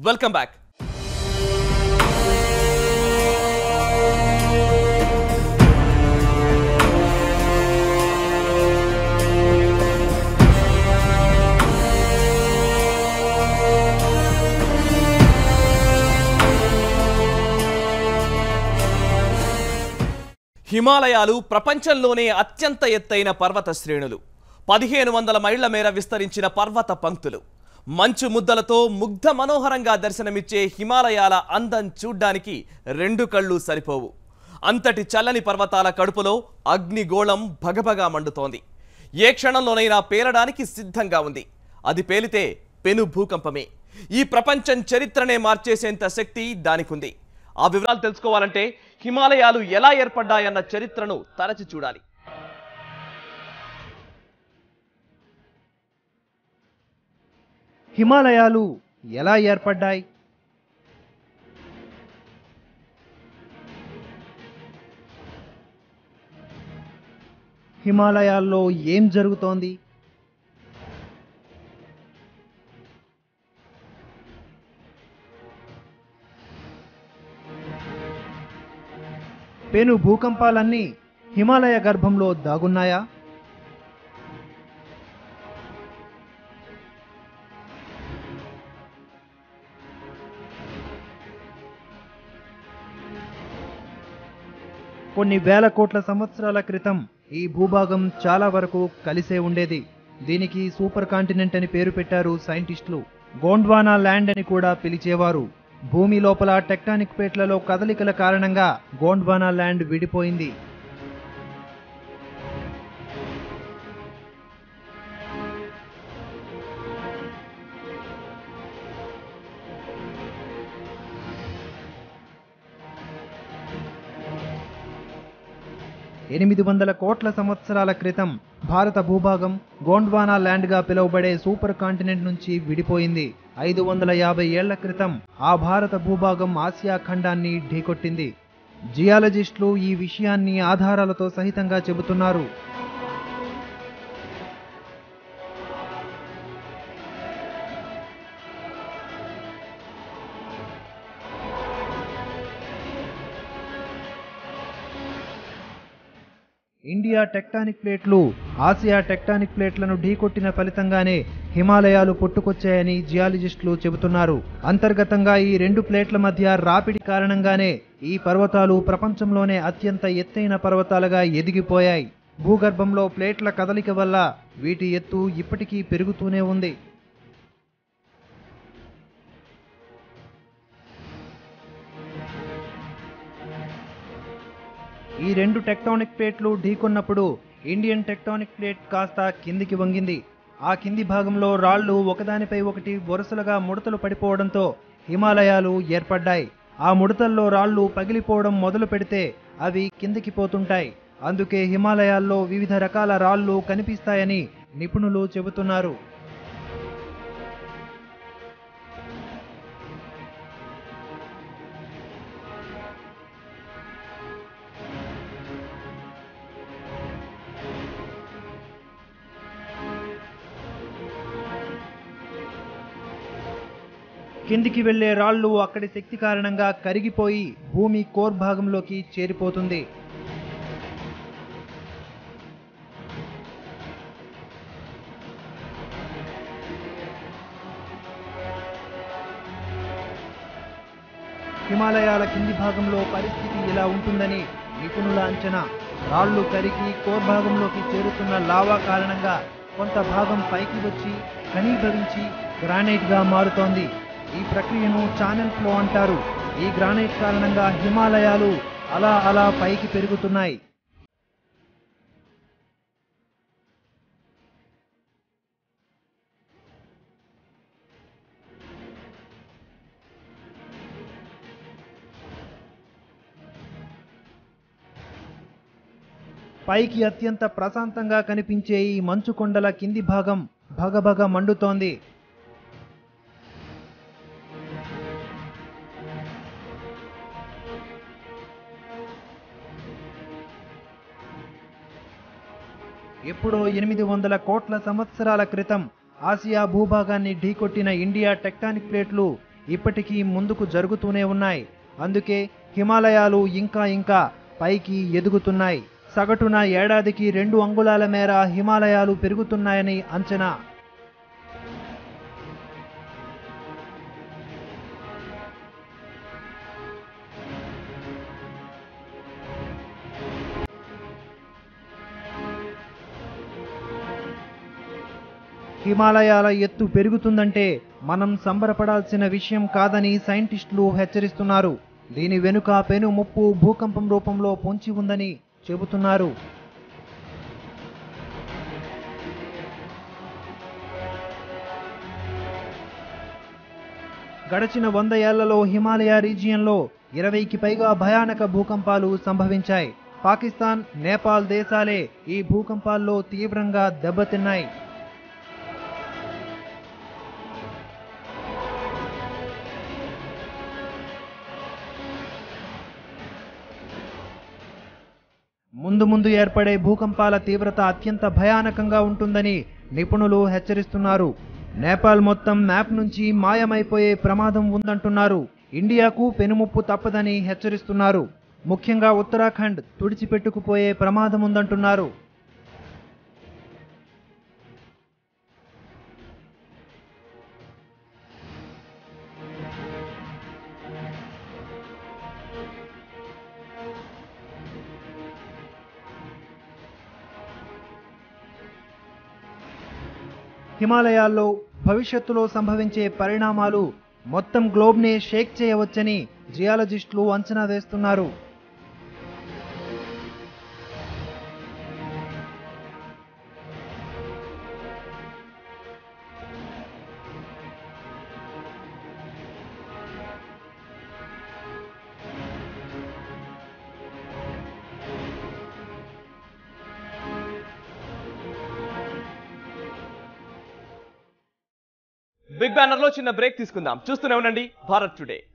welcome back హిమాలయాలు ప్రపంచంలోనే అత్యంత ఎత్తైన పర్వత శ్రేణులు పదిహేను వందల మైళ్ల మేర విస్తరించిన పర్వత పంక్తులు మంచు ముద్దలతో ముగ్ధ మనోహరంగా దర్శనమిచ్చే హిమాలయాల అందం చూడ్డానికి రెండు కళ్ళు సరిపోవు అంతటి చల్లని పర్వతాల కడుపులో అగ్నిగోళం భగభగా మండుతోంది ఏ క్షణంలోనైనా పేలడానికి సిద్ధంగా ఉంది అది పేలితే పెను భూకంపమే ఈ ప్రపంచం చరిత్రనే మార్చేసేంత శక్తి దానికుంది ఆ వివరాలు తెలుసుకోవాలంటే హిమాలయాలు ఎలా ఏర్పడ్డాయన్న చరిత్రను తరచి చూడాలి హిమాలయాలు ఎలా ఏర్పడ్డాయి హిమాలయాల్లో ఏం జరుగుతోంది పెను భూకంపాలన్నీ హిమాలయ గర్భంలో దాగున్నాయా కొన్ని వేల కోట్ల సంవత్సరాల క్రితం ఈ భూభాగం చాలా వరకు కలిసే ఉండేది దీనికి సూపర్ కాంటినెంట్ అని పేరు పెట్టారు సైంటిస్టులు గోండ్వానా ల్యాండ్ అని కూడా పిలిచేవారు భూమి లోపల టెక్టానిక్ ప్లేట్లలో కదలికల కారణంగా గోండ్వానా ల్యాండ్ విడిపోయింది ఎనిమిది వందల కోట్ల సంవత్సరాల క్రితం భారత భూభాగం గోండ్వానా ల్యాండ్గా పిలువబడే సూపర్ కాంటినెంట్ నుంచి విడిపోయింది ఐదు వందల యాభై ఏళ్ల క్రితం ఆ భారత భూభాగం ఆసియా ఖండాన్ని ఢీకొట్టింది జియాలజిస్టులు ఈ విషయాన్ని ఆధారాలతో సహితంగా చెబుతున్నారు ఇండియా టెక్టానిక్ ప్లేట్లు ఆసియా టెక్టానిక్ ప్లేట్లను ఢీకొట్టిన ఫలితంగానే హిమాలయాలు పుట్టుకొచ్చాయని జియాలజిస్టులు చెబుతున్నారు అంతర్గతంగా ఈ రెండు ప్లేట్ల మధ్య రాపిడి కారణంగానే ఈ పర్వతాలు ప్రపంచంలోనే అత్యంత ఎత్తైన పర్వతాలుగా ఎదిగిపోయాయి భూగర్భంలో ప్లేట్ల కదలిక వల్ల వీటి ఎత్తు ఇప్పటికీ పెరుగుతూనే ఉంది ఈ రెండు టెక్టానిక్ ప్లేట్లు ఢీకొన్నప్పుడు ఇండియన్ టెక్టానిక్ ప్లేట్ కాస్త కిందికి వంగింది ఆ కింది భాగంలో రాళ్లు ఒకదానిపై ఒకటి వరుసలుగా ముడతలు పడిపోవడంతో హిమాలయాలు ఏర్పడ్డాయి ఆ ముడతల్లో రాళ్లు పగిలిపోవడం మొదలు పెడితే అవి కిందికి పోతుంటాయి అందుకే హిమాలయాల్లో వివిధ రకాల రాళ్లు కనిపిస్తాయని నిపుణులు చెబుతున్నారు కిందికి వెళ్లే రాళ్లు అక్కడి శక్తి కారణంగా కరిగిపోయి భూమి కోర్ భాగంలోకి చేరిపోతుంది హిమాలయాల కింది భాగంలో పరిస్థితి ఇలా ఉంటుందని నిపుణుల అంచనా రాళ్లు కరిగి కోర్ భాగంలోకి చేరుతున్న లావా కారణంగా కొంత భాగం పైకి వచ్చి ఘనీభవించి గ్రానైట్ గా మారుతోంది ఈ ప్రక్రియను ఛానల్ ఫ్లో అంటారు ఈ గ్రానైట్ కారణంగా హిమాలయాలు అలా అలా పైకి పెరుగుతున్నాయి పైకి అత్యంత ప్రశాంతంగా కనిపించే ఈ మంచు కొండల కింది భాగం భగభగ మండుతోంది ఎప్పుడో ఎనిమిది వందల కోట్ల సంవత్సరాల క్రితం ఆసియా భూభాగాన్ని ఢీకొట్టిన ఇండియా టెక్టానిక్ ప్లేట్లు ఇప్పటికీ ముందుకు జరుగుతూనే ఉన్నాయి అందుకే హిమాలయాలు ఇంకా ఇంకా పైకి ఎదుగుతున్నాయి సగటున ఏడాదికి రెండు అంగుళాల మేర హిమాలయాలు పెరుగుతున్నాయని అంచనా హిమాలయాల ఎత్తు పెరుగుతుందంటే మనం సంబరపడాల్సిన విషయం కాదని సైంటిస్టులు హెచ్చరిస్తున్నారు దీని వెనుక పెను ముప్పు భూకంపం రూపంలో పొంచి ఉందని చెబుతున్నారు గడిచిన వంద ఏళ్లలో హిమాలయ రీజియన్లో ఇరవైకి పైగా భయానక భూకంపాలు సంభవించాయి పాకిస్తాన్ నేపాల్ దేశాలే ఈ భూకంపాల్లో తీవ్రంగా దెబ్బతిన్నాయి ముందు ముందు ఏర్పడే భూకంపాల తీవ్రత అత్యంత భయానకంగా ఉంటుందని నిపుణులు హెచ్చరిస్తున్నారు నేపాల్ మొత్తం మ్యాప్ నుంచి మాయమైపోయే ప్రమాదం ఉందంటున్నారు ఇండియాకు పెనుముప్పు తప్పదని హెచ్చరిస్తున్నారు ముఖ్యంగా ఉత్తరాఖండ్ తుడిచిపెట్టుకుపోయే ప్రమాదం ఉందంటున్నారు హిమాలయాల్లో భవిష్యత్తులో సంభవించే పరిణామాలు మొత్తం గ్లోబ్నే షేక్ చేయవచ్చని జియాలజిస్టులు అంచనా వేస్తున్నారు బిగ్ బ్యానర్ లో చిన్న బ్రేక్ తీసుకుందాం చూస్తూనే ఉండండి భారత్ టుడే